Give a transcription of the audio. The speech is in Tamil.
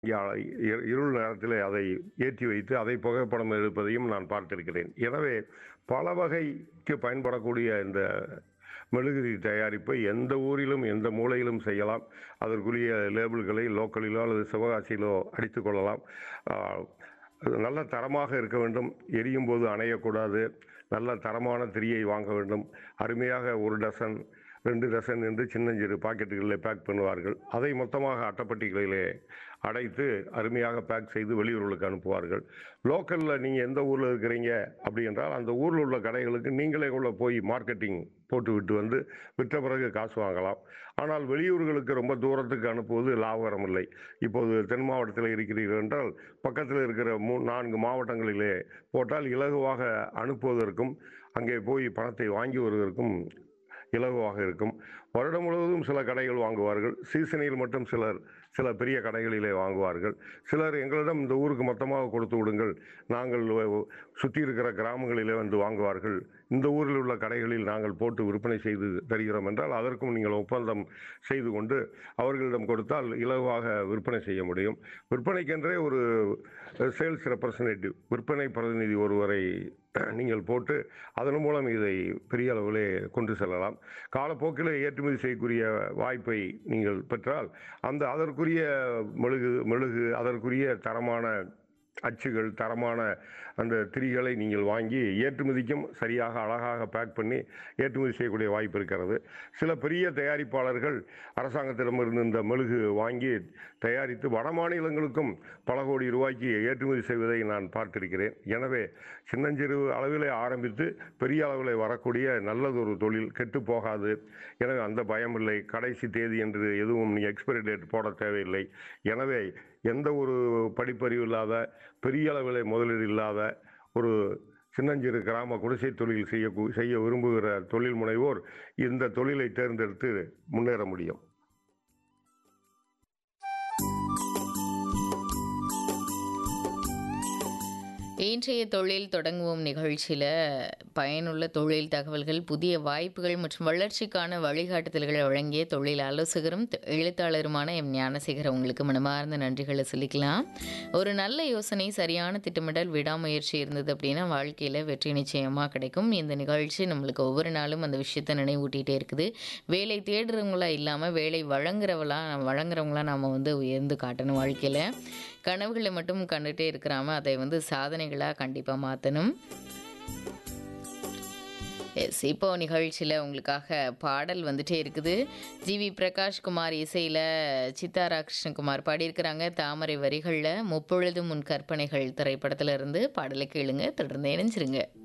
யா- இ- இருள் நேரத்தில் அதை ஏற்றி வைத்து அதை புகைப்படம் எடுப்பதையும் நான் பார்த்திருக்கிறேன் எனவே பல வகைக்கு பயன்படக்கூடிய இந்த மெழுகுதிரி தயாரிப்பை எந்த ஊரிலும் எந்த மூலையிலும் செய்யலாம் அதற்குரிய லேபிள்களை லோக்கலிலோ அல்லது சிவகாசியிலோ அடித்துக் கொள்ளலாம் ஆஹ், அது நல்ல தரமாக இருக்க வேண்டும் எரியும் போது அணையக்கூடாது நல்ல தரமான திரியை வாங்க வேண்டும் அருமையாக ஒரு டசன் ரெண்டு டசன் என்று சின்னஞ்சிறு பாக்கெட்டுகளில் பேக் பண்ணுவார்கள் அதை மொத்தமாக அட்டைப்பட்டிகளிலே அடைத்து அருமையாக பேக் செய்து வெளியூர்களுக்கு அனுப்புவார்கள் லோக்கலில் நீங்கள் எந்த ஊரில் இருக்கிறீங்க அப்படி என்றால் அந்த ஊரில் உள்ள கடைகளுக்கு நீங்களே உள்ள போய் மார்க்கெட்டிங் போட்டு விட்டு வந்து விற்ற பிறகு காசு வாங்கலாம் ஆனால் வெளியூர்களுக்கு ரொம்ப தூரத்துக்கு அனுப்புவது லாபகரம் இல்லை இப்போது தென் மாவட்டத்தில் இருக்கிறீர்கள் என்றால் பக்கத்தில் இருக்கிற மூ நான்கு மாவட்டங்களிலே போட்டால் இலகுவாக அனுப்புவதற்கும் அங்கே போய் பணத்தை வாங்கி வருவதற்கும் இலகுவாக இருக்கும் வருடம் முழுவதும் சில கடைகள் வாங்குவார்கள் சீசனில் மட்டும் சிலர் சில பெரிய கடைகளிலே வாங்குவார்கள் சிலர் எங்களிடம் இந்த ஊருக்கு மொத்தமாக கொடுத்து விடுங்கள் நாங்கள் வ- சுற்றி இருக்கிற கிராமங்களிலே வந்து வாங்குவார்கள் இந்த ஊரில் உள்ள கடைகளில் நாங்கள் போட்டு விற்பனை செய்து தருகிறோம் என்றால் அதற்கும் நீங்கள் ஒப்பந்தம் செய்து கொண்டு அவர்களிடம் கொடுத்தால் இலகுவாக விற்பனை செய்ய முடியும் விற்பனைக்கென்றே ஒரு சேல்ஸ் ரெப்ரசன்டேட்டிவ் விற்பனை பிரதிநிதி ஒருவரை நீங்கள் போட்டு அதன் மூலம் இதை பெரிய அளவிலே கொண்டு செல்லலாம் காலப்போக்கில் ஏற்றுமதி செய்யக்கூடிய வாய்ப்பை நீங்கள் பெற்றால் அந்த அதற்குரிய மெழுகு மெழுகு அதற்குரிய தரமான அச்சுகள் தரமான அந்த திரிகளை நீங்கள் வாங்கி ஏற்றுமதிக்கும் சரியாக அழகாக பேக் பண்ணி ஏற்றுமதி செய்யக்கூடிய வாய்ப்பு இருக்கிறது சில பெரிய தயாரிப்பாளர்கள் அரசாங்கத்திடமிருந்து இந்த மெழுகு வாங்கி தயாரித்து வட மாநிலங்களுக்கும் பல கோடி ரூபாய்க்கு ஏற்றுமதி செய்வதை நான் பார்த்திருக்கிறேன் எனவே சின்னஞ்சிறு அளவிலே ஆரம்பித்து பெரிய அளவில் வரக்கூடிய நல்லதொரு தொழில் கெட்டு போகாது எனவே அந்த பயம் இல்லை கடைசி தேதி என்று எதுவும் நீ எக்ஸ்பைரி டேட் போட தேவையில்லை எனவே எந்த ஒரு படிப்பறிவு இல்லாத பெரிய அளவில் முதலீடு இல்லாத ஒரு சின்னஞ்சிறு கிராம குடிசை தொழில் செய்ய செய்ய விரும்புகிற தொழில் முனைவோர் இந்த தொழிலை தேர்ந்தெடுத்து முன்னேற முடியும் இன்றைய தொழில் தொடங்குவோம் நிகழ்ச்சியில் பயனுள்ள தொழில் தகவல்கள் புதிய வாய்ப்புகள் மற்றும் வளர்ச்சிக்கான வழிகாட்டுதல்களை வழங்கிய தொழில் ஆலோசகரும் த- எழுத்தாளருமான எம் ஞானசேகர் உங்களுக்கு மனமார்ந்த நன்றிகளை சொல்லிக்கலாம் ஒரு நல்ல யோசனை சரியான திட்டமிடல் விடாமுயற்சி இருந்தது அப்படின்னா வாழ்க்கையில் வெற்றி நிச்சயமாக கிடைக்கும் இந்த நிகழ்ச்சி நம்மளுக்கு ஒவ்வொரு நாளும் அந்த விஷயத்தை நினைவூட்டிகிட்டே இருக்குது வேலை தேடுறவங்களா இல்லாமல் வேலை வழங்குறவளா வழங்குறவங்களா நாம் வந்து உயர்ந்து காட்டணும் வாழ்க்கையில் கனவுகளை மட்டும் கண்டுகிட்டே இருக்கிறாம அதை வந்து சாதனைகளாக கண்டிப்பாக மாற்றணும் எஸ் இப்போ நிகழ்ச்சியில் உங்களுக்காக பாடல் வந்துட்டே இருக்குது ஜிவி பிரகாஷ்குமார் இசையில் சித்தாரா கிருஷ்ணகுமார் பாடியிருக்கிறாங்க தாமரை வரிகளில் முப்பொழுதும் முன் கற்பனைகள் திரைப்படத்துல இருந்து பாடலை கேளுங்க தொடர்ந்து இணைஞ்சிருங்க